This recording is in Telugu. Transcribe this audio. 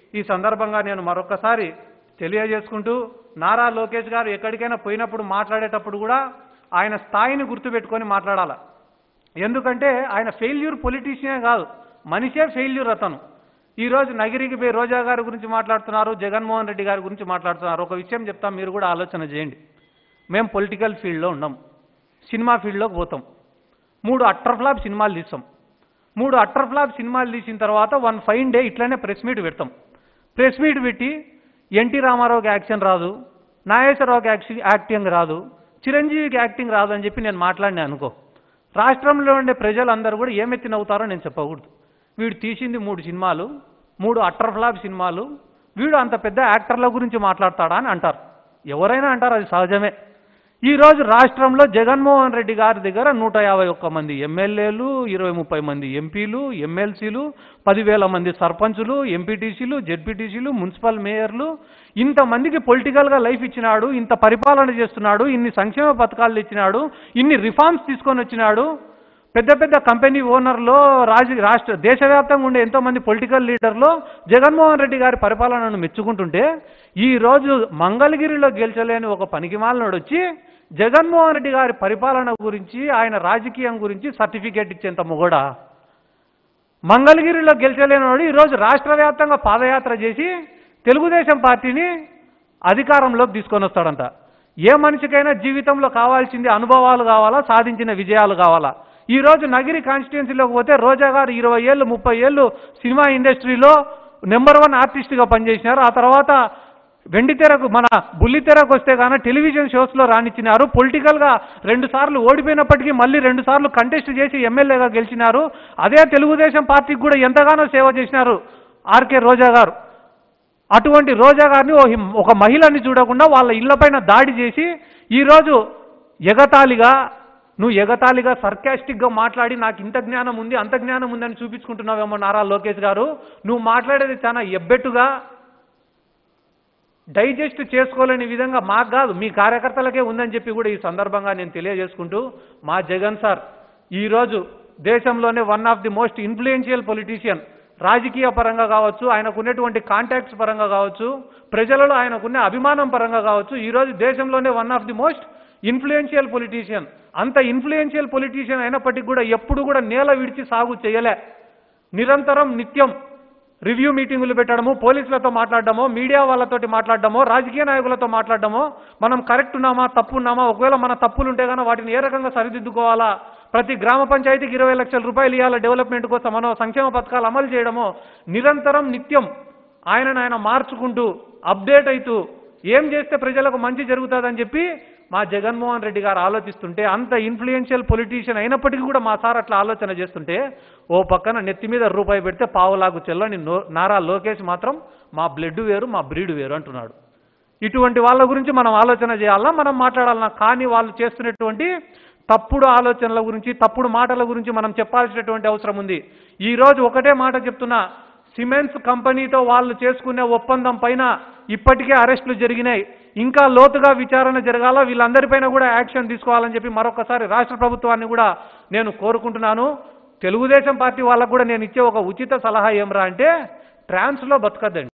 ఈ సందర్భంగా నేను మరొకసారి తెలియజేసుకుంటూ నారా లోకేష్ గారు ఎక్కడికైనా పోయినప్పుడు మాట్లాడేటప్పుడు కూడా ఆయన స్థాయిని గుర్తుపెట్టుకొని మాట్లాడాలి ఎందుకంటే ఆయన ఫెయిల్యూర్ పొలిటీషియనే కాదు మనిషే ఫెయిల్యూర్ అతను ఈరోజు నగిరికి పోయి రోజా గారి గురించి మాట్లాడుతున్నారు జగన్మోహన్ రెడ్డి గారి గురించి మాట్లాడుతున్నారు ఒక విషయం చెప్తాం మీరు కూడా ఆలోచన చేయండి మేము పొలిటికల్ ఫీల్డ్లో ఉన్నాం సినిమా ఫీల్డ్లోకి పోతాం మూడు అట్టర్ ఫ్లాప్ సినిమాలు తీస్తాం మూడు అట్టర్ ఫ్లాప్ సినిమాలు తీసిన తర్వాత వన్ ఫైన్ డే ఇట్లనే ప్రెస్ మీట్ పెడతాం ప్రెస్ మీట్ పెట్టి ఎన్టీ రామారావుకి యాక్షన్ రాదు నాగేశ్వరరావుకి యాక్షన్ యాక్టింగ్ రాదు చిరంజీవికి యాక్టింగ్ రాదు అని చెప్పి నేను మాట్లాడినా అనుకో రాష్ట్రంలో ఉండే ప్రజలందరూ కూడా ఏమెత్తి నవ్వుతారో నేను చెప్పకూడదు వీడు తీసింది మూడు సినిమాలు మూడు అట్టర్ ఫ్లాప్ సినిమాలు వీడు అంత పెద్ద యాక్టర్ల గురించి మాట్లాడతాడా అని అంటారు ఎవరైనా అంటారు అది సహజమే ఈరోజు రాష్ట్రంలో జగన్మోహన్ రెడ్డి గారి దగ్గర నూట యాభై ఒక్క మంది ఎమ్మెల్యేలు ఇరవై ముప్పై మంది ఎంపీలు ఎమ్మెల్సీలు పదివేల మంది సర్పంచులు ఎంపీటీసీలు జెడ్పీటీసీలు మున్సిపల్ మేయర్లు ఇంతమందికి పొలిటికల్గా లైఫ్ ఇచ్చినాడు ఇంత పరిపాలన చేస్తున్నాడు ఇన్ని సంక్షేమ పథకాలు ఇచ్చినాడు ఇన్ని రిఫార్మ్స్ తీసుకొని వచ్చినాడు పెద్ద పెద్ద కంపెనీ ఓనర్లో రాజ రాష్ట్ర దేశవ్యాప్తంగా ఉండే ఎంతోమంది పొలిటికల్ లీడర్లో జగన్మోహన్ రెడ్డి గారి పరిపాలనను మెచ్చుకుంటుంటే ఈ రోజు మంగళగిరిలో గెలిచలేని ఒక పనికిమాలనోడు వచ్చి జగన్మోహన్ రెడ్డి గారి పరిపాలన గురించి ఆయన రాజకీయం గురించి సర్టిఫికేట్ ఇచ్చేంత మొగడా మంగళగిరిలో గెలిచలేనివాడు ఈరోజు రాష్ట్ర వ్యాప్తంగా పాదయాత్ర చేసి తెలుగుదేశం పార్టీని అధికారంలోకి తీసుకొని వస్తాడంట ఏ మనిషికైనా జీవితంలో కావాల్సింది అనుభవాలు కావాలా సాధించిన విజయాలు కావాలా ఈరోజు నగిరి కాన్స్టిట్యున్సీలోకి పోతే రోజా గారు ఇరవై ఏళ్ళు ముప్పై ఏళ్ళు సినిమా ఇండస్ట్రీలో నెంబర్ వన్ ఆర్టిస్ట్గా పనిచేసినారు ఆ తర్వాత వెండి తెరకు మన బుల్లి తెరకు వస్తే గాన టెలివిజన్ షోస్లో రాణించినారు పొలిటికల్గా రెండు సార్లు ఓడిపోయినప్పటికీ మళ్ళీ రెండు సార్లు కంటెస్ట్ చేసి ఎమ్మెల్యేగా గెలిచినారు అదే తెలుగుదేశం పార్టీకి కూడా ఎంతగానో సేవ చేసినారు ఆర్కే రోజా గారు అటువంటి రోజా గారిని ఓ హిం- ఒక మహిళని చూడకుండా వాళ్ళ ఇళ్లపైన దాడి చేసి ఈరోజు ఎగతాళిగా నువ్వు ఎగతాళిగా సర్కాస్టిక్గా మాట్లాడి నాకు ఇంత జ్ఞానం ఉంది అంత జ్ఞానం ఉందని చూపించుకుంటున్నావేమో నారా లోకేష్ గారు నువ్వు మాట్లాడేది చాలా ఎబ్బెట్టుగా డైజెస్ట్ చేసుకోలేని విధంగా మాకు కాదు మీ కార్యకర్తలకే ఉందని చెప్పి కూడా ఈ సందర్భంగా నేను తెలియజేసుకుంటూ మా జగన్ సార్ ఈరోజు దేశంలోనే one of the most influential politician రాజకీయ పరంగా కావచ్చు ఆయనకున్నటువంటి కాంటాక్ట్స్ పరంగా కావచ్చు ప్రజలలో ఆయనకున్న అభిమానం పరంగా కావచ్చు ఈరోజు దేశంలోనే one of the most influential politician అంత ఇన్ఫ్లుయెన్షియల్ పొలిటీషియన్ అయినప్పటికీ కూడా ఎప్పుడు కూడా నేల విడిచి సాగు చేయలే నిరంతరం నిత్యం రివ్యూ మీటింగులు పెట్టడము పోలీసులతో మాట్లాడడమో మీడియా వాళ్ళతోటి మాట్లాడడమో రాజకీయ నాయకులతో మాట్లాడడమో మనం కరెక్ట్ ఉన్నామా తప్పు ఉన్నామా ఒకవేళ మన తప్పులు ఉంటే కనుక వాటిని ఏ రకంగా సరిదిద్దుకోవాలా ప్రతి గ్రామ పంచాయతీకి ఇరవై లక్షల రూపాయలు ఇవ్వాలా డెవలప్మెంట్ కోసం మనో సంక్షేమ పథకాలు అమలు చేయడమో నిరంతరం నిత్యం ఆయనను ఆయన మార్చుకుంటూ అప్డేట్ అవుతూ ఏం చేస్తే ప్రజలకు మంచి జరుగుతుందని చెప్పి మా జగన్మోహన్ రెడ్డి గారు ఆలోచిస్తుంటే అంత ఇన్ఫ్లుయెన్షియల్ పొలిటీషియన్ అయినప్పటికీ కూడా మా సార్ అట్లా ఆలోచన చేస్తుంటే ఓ పక్కన నెత్తి మీద రూపాయి పెడితే పావులాగు చెల్లని నో- నారా లోకేష్ మాత్రం మా బ్లడ్ వేరు మా బ్రీడ్ వేరు అంటున్నాడు ఇటువంటి వాళ్ళ గురించి మనం ఆలోచన చేయాలన్నా మనం మాట్లాడాలన్నా కానీ వాళ్ళు చేస్తున్నటువంటి తప్పుడు ఆలోచనల గురించి తప్పుడు మాటల గురించి మనం చెప్పాల్సినటువంటి అవసరం ఉంది ఈ రోజు ఒకటే మాట చెప్తున్నా సిమెంట్స్ కంపెనీతో వాళ్ళు చేసుకునే ఒప్పందం పైన ఇప్పటికే అరెస్టులు జరిగినాయి ఇంకా లోతుగా విచారణ జరగాల వీళ్ళందరిపైన కూడా యాక్షన్ తీసుకోవాలని చెప్పి మరొకసారి రాష్ట్ర ప్రభుత్వాన్ని కూడా నేను కోరుకుంటున్నాను తెలుగుదేశం పార్టీ వాళ్ళకు కూడా నేను ఇచ్చే ఒక ఉచిత సలహా ఏమరా అంటే ట్రాన్స్లో బతకద్దండి